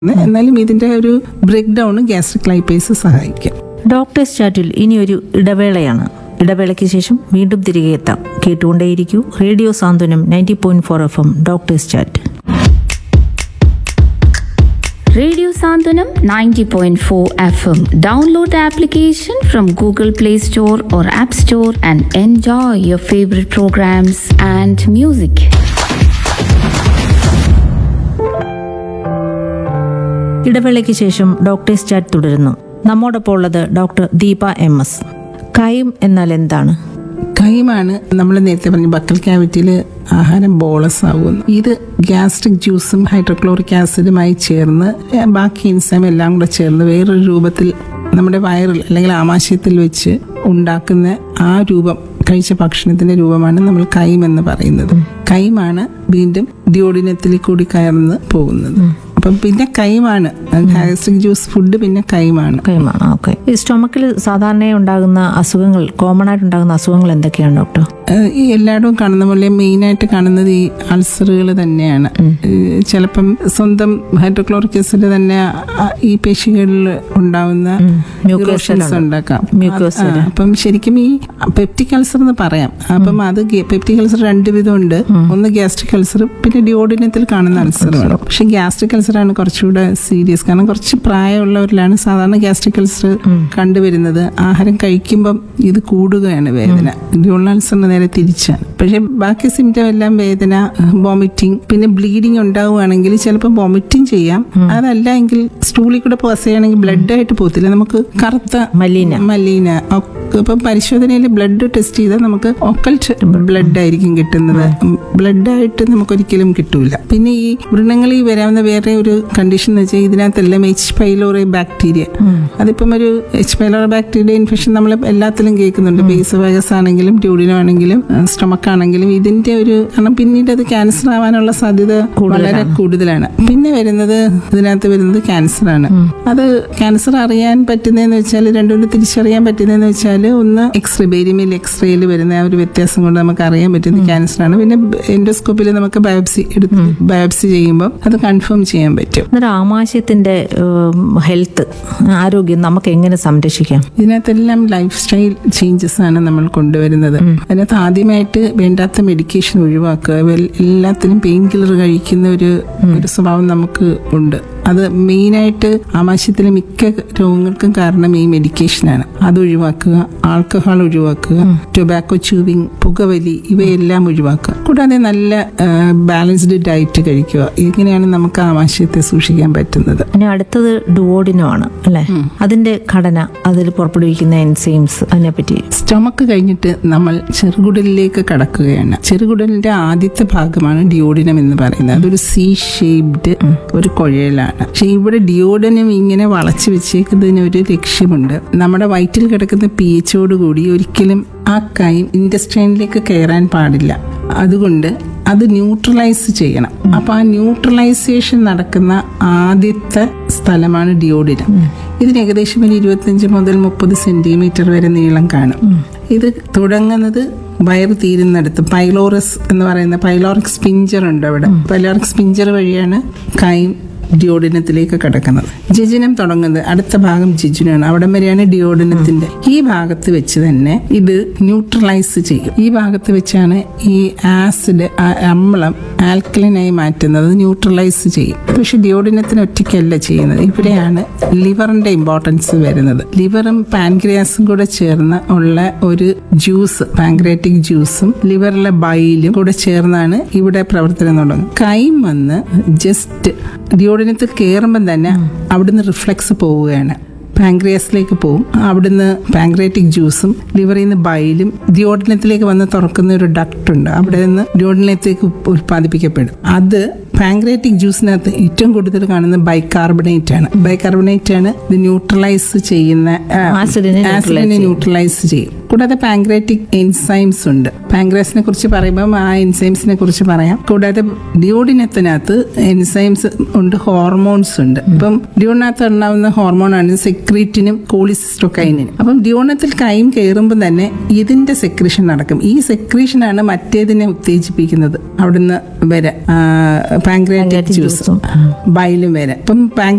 എന്നാലും ഇതിന്റെ ഒരു ബ്രേക്ക് ഡൗൺ ഗ്യാസ്ട്രിക് ലൈപ്പേസ് സഹായിക്കും ഡോക്ടേഴ്സ് ചാറ്റിൽ ഇനി ഒരു ഇടവേളയാണ് ഇടവേളയ്ക്ക് ശേഷം വീണ്ടും തിരികെ എത്താം കേട്ടുകൊണ്ടേയിരിക്കൂ radio Santhwanam ninety point four F M doctors chat Radio Sandhanam 90.4 FM. Download the application from Google Play Store or App Store and enjoy your favorite programs and music. ഇടവേളയ്ക്ക് ശേഷം ഡോക്ടേഴ്സ് ചാറ്റ് തുടരുന്നു നമ്മോടൊപ്പം ഉള്ളത് doctor Deepa M S chyme എന്നാൽ എന്താണ് കൈമാണ് നമ്മൾ നേരത്തെ പറഞ്ഞ ബക്കൽ ക്യാവിറ്റിയിൽ ആഹാരം ബോളസ് ആകുന്നു ഇത് ഗ്യാസ്ട്രിക് ജ്യൂസും ഹൈഡ്രോക്ലോറിക് ആസിഡുമായി ചേർന്ന് ഏ, ബാക്കി ഇൻസൈം എല്ലാം കൂടെ ചേർന്ന് വേറൊരു രൂപത്തിൽ നമ്മുടെ വയറിൽ അല്ലെങ്കിൽ ആമാശയത്തിൽ വെച്ച് ഉണ്ടാക്കുന്ന ആ രൂപം കഴിച്ച ഭക്ഷണത്തിന്റെ രൂപമാണ് നമ്മൾ കൈം എന്ന് പറയുന്നത് കൈമാണ് വീണ്ടും ഡിയോഡിനത്തിൽ കൂടി കയർന്ന് പോകുന്നത് അപ്പം പിന്നെ കൈമാണ് ഗ്യാസ്ട്രിക് ജ്യൂസ് ഫുഡ് പിന്നെ കൈമാണ് കൈമാണ് ഓക്കെ ഈ സ്റ്റൊമക്കിൽ സാധാരണ ഉണ്ടാകുന്ന അസുഖങ്ങൾ കോമൺ ആയിട്ട് ഉണ്ടാകുന്ന അസുഖങ്ങൾ എന്തൊക്കെയാണ് ഡോക്ടർ ഏഹ് ഈ എല്ലായിടവും കാണുന്ന പോലെ മെയിനായിട്ട് കാണുന്നത് ഈ അൾസറുകൾ തന്നെയാണ് ഏഹ് ചിലപ്പം സ്വന്തം ഹൈഡ്രോക്ലോറിക് ആസിഡ് തന്നെ ആ- ഈ പേശികളിൽ ഉണ്ടാവുന്ന Mucosal erosions ആണ്. ഉണ്ടാക്കാം Mucosal. അത് ആ, അപ്പം ശരിക്കും ഈ പെപ്റ്റിക് അൾസർ എന്ന് പറയാം അപ്പം അത് പെപ്റ്റിക് അൾസർ രണ്ട് വിധമുണ്ട് ഒന്ന് ഗ്യാസ്ട്രിക് അൾസർ പിന്നെ ഡിയോഡിനത്തിൽ കാണുന്ന അൾസറുമാണ് പക്ഷെ ഗ്യാസ്ട്രിക് അൾസർ ആണ് കുറച്ചുകൂടെ സീരിയസ് കാരണം കുറച്ച് പ്രായമുള്ളവരിലാണ് സാധാരണ ഗ്യാസ്ട്രിക് അൾസർ കണ്ടുവരുന്നത് ആഹാരം കഴിക്കുമ്പം ഇത് കൂടുകയാണ് വേദന ഡിയോണൽ അൾസറിന് നേരെ തിരിച്ചാണ് പക്ഷെ ബാക്കി സിംറ്റം എല്ലാം വേദന വോമിറ്റിംഗ് പിന്നെ ബ്ലീഡിങ് ഉണ്ടാവുകയാണെങ്കിൽ ചിലപ്പോൾ വോമിറ്റിംഗ് ചെയ്യാം അതല്ല എങ്കിൽ സ്റ്റൂളിൽ കൂടെ പാസ് ചെയ്യുകയാണെങ്കിൽ ബ്ലഡ് ആയിട്ട് പോകത്തില്ല നമുക്ക് കറുത്ത മലീന മലീന ഒ- ഇപ്പം പരിശോധനയിൽ ബ്ലഡ് ടെസ്റ്റ് ചെയ്താൽ നമുക്ക് ഒക്കൽട്ട് ബ്ലഡ് ആയിരിക്കും കിട്ടുന്നത് ബ്ലഡ് ആയിട്ട് നമുക്ക് ഒരിക്കലും കിട്ടൂല പിന്നെ ഈ വൃണങ്ങളിൽ വരാവുന്ന വേറെ ഒരു കണ്ടീഷൻ എന്ന് വെച്ചാൽ ഇതിനകത്തെല്ലാം എച്ച് പൈലോറി ബാക്ടീരിയ അതിപ്പം ഒരു എച്ച് പൈലോറി ബാക്ടീരിയ ഇൻഫെക്ഷൻ നമ്മൾ എല്ലാത്തിലും കേൾക്കുന്നുണ്ട് ബേസ് വൈറസ് ആണെങ്കിലും ട്യൂഡിനോ ആണെങ്കിലും സ്റ്റൊമക്ക് ആണെങ്കിലും ഇതിന്റെ ഒരു കാരണം പിന്നീട് അത് ക്യാൻസർ ആവാനുള്ള സാധ്യത വളരെ കൂടുതലാണ് പിന്നെ വരുന്നത് ഇതിനകത്ത് വരുന്നത് ക്യാൻസർ ആണ് അത് ക്യാൻസർ അറിയാൻ പറ്റുന്നതെന്ന് വെച്ചാൽ രണ്ടും തിരിച്ചറിയാൻ പറ്റുന്നതെന്ന് വെച്ചാൽ ഒന്ന് എക്സ്റേ ബേരിമിൽ എക്സ്റേയിൽ വരുന്ന ആ ഒരു വ്യത്യാസം കൊണ്ട് നമുക്ക് അറിയാൻ പറ്റുന്നത് ക്യാൻസർ ആണ് പിന്നെ എൻഡോസ്കോപ്പിൽ നമുക്ക് ബയോപ്സി എടുത്ത് ബയോപ്സി ചെയ്യുമ്പോൾ അത് കൺഫേം ചെയ്യാൻ പറ്റും അന്നേരം ആമാശയത്തിന്റെ ഹെൽത്ത് ആരോഗ്യം നമുക്ക് എങ്ങനെ സംരക്ഷിക്കാം ഇതിനകത്തെല്ലാം ലൈഫ് സ്റ്റൈൽ ചേഞ്ചസ് ആണ് നമ്മൾ കൊണ്ടുവരുന്നത് അതിനകത്ത് ആദ്യമായിട്ട് വേണ്ടാത്ത മെഡിക്കേഷൻ ഒഴിവാക്കുക വെൽ- എല്ലാത്തിനും പെയിൻ കില്ലർ കഴിക്കുന്ന ഒരു ഒരു സ്വഭാവം നമുക്ക് ഉണ്ട് അത് മെയിനായിട്ട് ആമാശയത്തിലെ മിക്ക രോഗങ്ങൾക്കും കാരണം ഈ മെഡിക്കേഷനാണ് അത് ഒഴിവാക്കുക ആൽക്കഹോൾ ഒഴിവാക്കുക ടൊബാക്കോ ചൂവിങ് പുകവലി ഇവയെല്ലാം ഒഴിവാക്കുക കൂടാതെ നല്ല ബാലൻസ്ഡ് ഡയറ്റ് കഴിക്കുക ഇങ്ങനെയാണ് നമുക്ക് ആമാശയത്തെ സൂക്ഷിക്കാൻ പറ്റുന്നത് ഇനി അടുത്തത് ഡുവോഡിനോ ആണ് അല്ലെ അതിന്റെ ഘടന അതിൽ പുറപ്പെടുവിക്കുന്ന എൻസൈംസ് അതിനെപ്പറ്റി സ്റ്റൊമക്ക് കഴിഞ്ഞിട്ട് നമ്മൾ ചെറുകുടലിലേക്ക് കടക്കുകയാണ് ചെറുകുടലിന്റെ ആദ്യത്തെ ഭാഗമാണ് ഡിയോഡിനം എന്ന് പറയുന്നത് അതൊരു സി ഷേപ്ഡ് ഒരു കുഴലാണ് പക്ഷെ ഇവിടെ ഡിയോഡിനം ഇങ്ങനെ വളച്ചു വെച്ചേക്കുന്നതിന് ഒരു ലക്ഷ്യമുണ്ട് നമ്മുടെ വയറ്റിൽ കിടക്കുന്ന പി എച്ചോട് കൂടി ഒരിക്കലും ആ കൈം ഇൻഡസ്ട്രൈനിലേക്ക് കയറാൻ പാടില്ല അതുകൊണ്ട് അത് ന്യൂട്രലൈസ് ചെയ്യണം അപ്പൊ ആ ന്യൂട്രലൈസേഷൻ നടക്കുന്ന ആദ്യത്തെ സ്ഥലമാണ് ഡിയോഡിനം ഇതിന് ഏകദേശം ഒരു ഇരുപത്തിയഞ്ച് മുതൽ മുപ്പത് സെന്റിമീറ്റർ വരെ നീളം കാണും ഇത് തുടങ്ങുന്നത് വയറ് തീരുന്നിടത്ത് പൈലോറസ് എന്ന് പറയുന്ന പൈലോറിക് സ്പിഞ്ചർ ഉണ്ട് അവിടെ പൈലോറിക് സ്പിഞ്ചർ വഴിയാണ് കൈം ഡിയോഡിനത്തിലേക്ക് കിടക്കുന്നത് ജിജിനം തുടങ്ങുന്നത് അടുത്ത ഭാഗം ജിജിനാണ് അവിടം വരെയാണ് ഡിയോഡിനത്തിന്റെ ഈ ഭാഗത്ത് വെച്ച് തന്നെ ഇത് ന്യൂട്രലൈസ് ചെയ്യും ഈ ഭാഗത്ത് വെച്ചാണ് ഈ ആസിഡ് അമ്ലം ആൽക്കലിനായി മാറ്റുന്നത് ന്യൂട്രലൈസ് ചെയ്യും പക്ഷെ ഡിയോഡിനത്തിന് ഒറ്റയ്ക്കല്ല ചെയ്യുന്നത് ഇവിടെയാണ് ലിവറിന്റെ ഇമ്പോർട്ടൻസ് വരുന്നത് ലിവറും പാൻക്രിയാസും കൂടെ ചേർന്ന് ഉള്ള ഒരു ജ്യൂസ് പാൻക്രിയാറ്റിക് ജ്യൂസും ലിവറിലെ ബൈലും കൂടെ ചേർന്നാണ് ഇവിടെ പ്രവർത്തനം തുടങ്ങുന്നത് കൈം വന്ന് ജസ്റ്റ് ഡിയോഡിനത്തിൽ കയറുമ്പം തന്നെ അവിടുന്ന് റിഫ്ലക്സ് പോവുകയാണ് പാങ്ക്രിയാസിലേക്ക് പോകും അവിടുന്ന് പാങ്ക്രിയാറ്റിക് ജ്യൂസും ലിവറിൽ നിന്ന് ബൈലും ഡിയോഡിനത്തിലേക്ക് വന്ന് തുറക്കുന്ന ഒരു ഡക്ട് ഉണ്ട് അവിടെ നിന്ന് ഡിയോഡിനത്തിലേക്ക് ഉൽപ്പാദിപ്പിക്കപ്പെടും അത് പാങ്ക്രിയാറ്റിക് ജ്യൂസിനകത്ത് ഏറ്റവും കൂടുതൽ കാണുന്നത് ബൈകാർബണേറ്റ് ആണ് ബൈകാർബണേറ്റ് ആണ് ഇത് ന്യൂട്രലൈസ് ചെയ്യുന്ന ആ, ആസിഡിനെ ആസിഡിനെ ന്യൂട്രലൈസ് ചെയ്യും കൂടാതെ പാങ്ക്രാറ്റിക് എൻസൈംസ് ഉണ്ട് പാങ്ക്രാസിനെ കുറിച്ച് പറയുമ്പോൾ ആ എൻസൈംസിനെ കുറിച്ച് പറയാം കൂടാതെ ഡിയോഡിനത്തിനകത്ത് എൻസൈംസ് ഉണ്ട് ഹോർമോൺസ് ഉണ്ട് ഇപ്പം ഡിയോഡിനകത്ത് ഉണ്ടാവുന്ന ഹോർമോണാണ് സെക്രീറ്റിനും കോളിസിസ്റ്റോക്കൈനിനും അപ്പം ഡിയോണത്തിൽ കൈം കയറുമ്പോൾ തന്നെ ഇതിന്റെ സെക്രീഷൻ നടക്കും ഈ സെക്രീഷനാണ് മറ്റേതിനെ ഉത്തേജിപ്പിക്കുന്നത് അവിടുന്ന് വരെ പാങ്ക്രാറ്റിക് ജ്യൂസ് ബൈലും വരെ അപ്പം